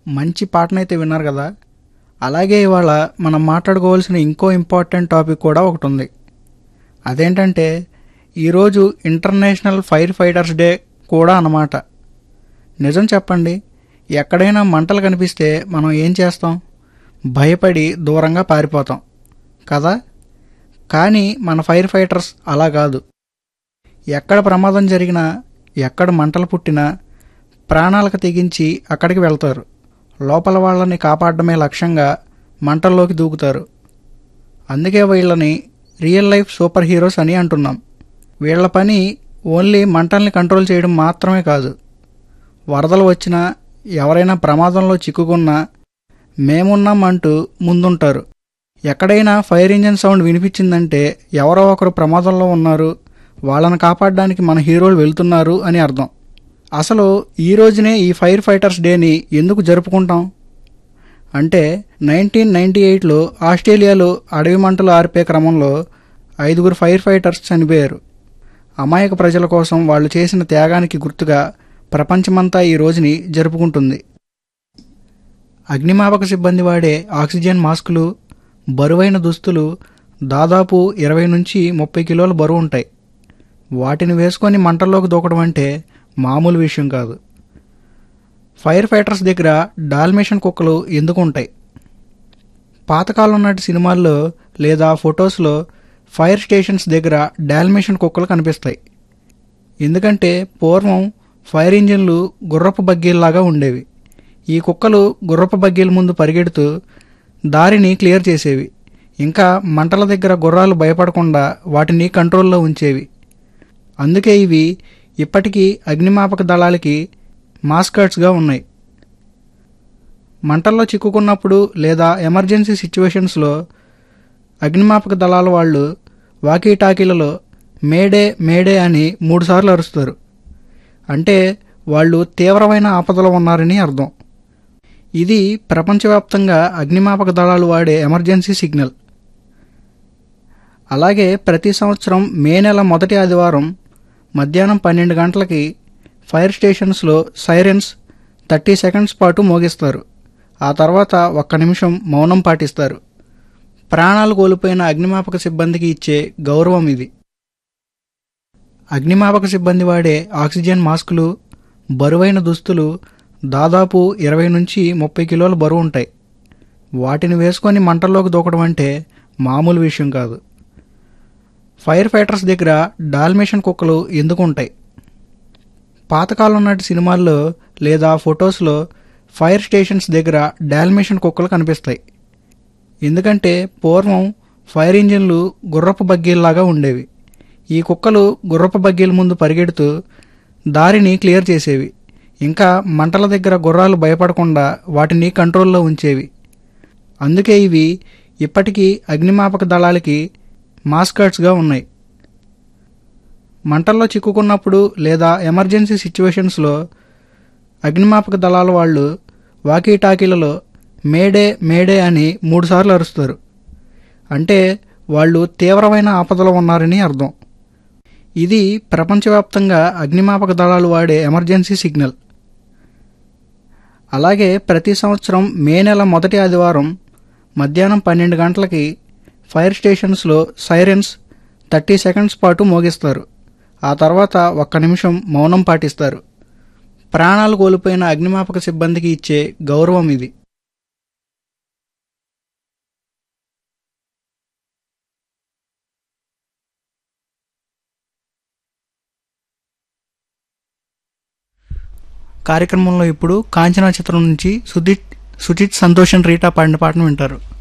మంచి పాటనైతే విన్నారు కదా అలాగే ఇవాళ మనం మాట్లాడుకోవాల్సిన ఇంకో ఇంపార్టెంట్ టాపిక్ కూడా ఒకటి ఉంది అదేంటంటే ఈరోజు ఇంటర్నేషనల్ ఫైర్ ఫైటర్స్ డే కూడా అన్నమాట నిజం చెప్పండి ఎక్కడైనా మంటలు కనిపిస్తే మనం ఏం చేస్తాం భయపడి దూరంగా పారిపోతాం కదా కానీ మన ఫైర్ ఫైటర్స్ అలా కాదు ఎక్కడ ప్రమాదం జరిగినా ఎక్కడ మంటలు పుట్టినా ప్రాణాలకు తెగించి అక్కడికి వెళ్తారు లోపల వాళ్ళని కాపాడడమే లక్ష్యంగా మంటల్లోకి దూకుతారు అందుకే వీళ్ళని రియల్ లైఫ్ సూపర్ హీరోస్ అని అంటున్నాం వీళ్ళ పని ఓన్లీ మంటల్ని కంట్రోల్ చేయడం మాత్రమే కాదు వరదలు వచ్చినా ఎవరైనా ప్రమాదంలో చిక్కుకున్నా మేమున్నాం అంటూ ముందుంటారు ఎక్కడైనా ఫైర్ ఇంజన్ సౌండ్ వినిపించిందంటే ఎవరో ఒకరు ప్రమాదంలో ఉన్నారు వాళ్ళని కాపాడడానికి మన హీరోలు వెళ్తున్నారు అని అర్థం అసలు ఈ రోజునే ఈ ఫైర్ ఫైటర్స్ డేని ఎందుకు జరుపుకుంటాం అంటే నైన్టీన్ నైన్టీ ఎయిట్లో ఆస్ట్రేలియాలో అడవి మంటలు ఆర్పే క్రమంలో ఐదుగురు ఫైర్ ఫైటర్స్ చనిపోయారు అమాయక ప్రజల కోసం వాళ్ళు చేసిన త్యాగానికి గుర్తుగా ప్రపంచమంతా ఈ రోజుని జరుపుకుంటుంది అగ్నిమాపక సిబ్బంది వాడే ఆక్సిజన్ మాస్కులు బరువైన దుస్తులు దాదాపు ఇరవై నుంచి ముప్పై కిలోల బరువు ఉంటాయి వాటిని వేసుకొని మంటల్లోకి దూకడం అంటే మామూలు విషయం కాదు ఫైర్ ఫైటర్స్ దగ్గర డాల్మేషన్ కుక్కలు ఎందుకు ఉంటాయి పాతకాలం నాటి సినిమాల్లో లేదా ఫొటోస్లో ఫైర్ స్టేషన్స్ దగ్గర డాల్మేషన్ కుక్కలు కనిపిస్తాయి ఎందుకంటే పూర్వం ఫైర్ ఇంజిన్లు గుర్రపు బగ్గీల్లాగా ఉండేవి ఈ కుక్కలు గుర్రపు బగ్గీల ముందు పరిగెడుతూ దారిని క్లియర్ చేసేవి ఇంకా మంటల దగ్గర గుర్రాలు భయపడకుండా వాటిని కంట్రోల్లో ఉంచేవి అందుకే ఇవి ఇప్పటికీ అగ్నిమాపక దళాలకి మాస్కట్స్గా ఉన్నాయి మంటల్లో చిక్కుకున్నప్పుడు లేదా ఎమర్జెన్సీ సిచ్యువేషన్స్లో అగ్నిమాపక దళాల వాళ్ళు వాకీటాకీలలో మేడే మేడే అని మూడుసార్లు అరుస్తారు అంటే వాళ్ళు తీవ్రమైన ఆపదలో ఉన్నారని అర్థం ఇది ప్రపంచవ్యాప్తంగా అగ్నిమాపక దళాలు వాడే ఎమర్జెన్సీ సిగ్నల్ అలాగే ప్రతి సంవత్సరం మే నెల మొదటి ఆదివారం మధ్యాహ్నం పన్నెండు గంటలకి ఫైర్ స్టేషన్స్లో సైరెన్స్ థర్టీ సెకండ్స్ పాటు మోగిస్తారు ఆ తర్వాత ఒక్క నిమిషం మౌనం పాటిస్తారు ప్రాణాలు కోల్పోయిన అగ్నిమాపక సిబ్బందికి ఇచ్చే గౌరవం ఇది అగ్నిమాపక సిబ్బంది వాడే ఆక్సిజన్ మాస్కులు బరువైన దుస్తులు దాదాపు ఇరవై నుంచి ముప్పై కిలోల బరువు ఉంటాయి వాటిని వేసుకొని మంటల్లోకి దూకడం అంటే మామూలు విషయం కాదు ఫైర్ ఫైటర్స్ దగ్గర డాల్మేషన్ కుక్కలు ఎందుకు ఉంటాయి పాతకాలం నాటి సినిమాల్లో లేదా ఫొటోస్లో ఫైర్ స్టేషన్స్ దగ్గర డాల్మేషన్ కుక్కలు కనిపిస్తాయి ఎందుకంటే పూర్వం ఫైర్ ఇంజిన్లు గుర్రపు బగ్గీల్లాగా ఉండేవి ఈ కుక్కలు గుర్రపు బగ్గీల ముందు పరిగెడుతూ దారిని క్లియర్ చేసేవి ఇంకా మంటల దగ్గర గుర్రాలు భయపడకుండా వాటిని కంట్రోల్లో ఉంచేవి అందుకే ఇవి ఇప్పటికీ అగ్నిమాపక దళాలకి మాస్కట్స్గా ఉన్నాయి మంటల్లో చిక్కుకున్నప్పుడు లేదా ఎమర్జెన్సీ సిచ్యువేషన్స్లో అగ్నిమాపక దళాల వాళ్ళు వాకీటాకీలలో మేడే మేడే అని మూడుసార్లు అరుస్తారు అంటే వాళ్ళు తీవ్రమైన ఆపదలో ఉన్నారని అర్థం ఇది ప్రపంచవ్యాప్తంగా అగ్నిమాపక దళాలు వాడే ఎమర్జెన్సీ సిగ్నల్ అలాగే ప్రతి సంవత్సరం మే నెల మొదటి ఆదివారం మధ్యాహ్నం పన్నెండు గంటలకి ఫైర్ స్టేషన్స్లో సైరెన్స్ థర్టీ సెకండ్స్ పాటు మోగిస్తారు ఆ తర్వాత ఒక్క నిమిషం మౌనం పాటిస్తారు ప్రాణాలు కోల్పోయిన అగ్నిమాపక సిబ్బందికి ఇచ్చే గౌరవం ఇది కార్యక్రమంలో ఇప్పుడు కాంచనా చిత్రం నుంచి సుజిత్ సుజిత్ సంతోషం రీటా పాడిన పాటను వింటారు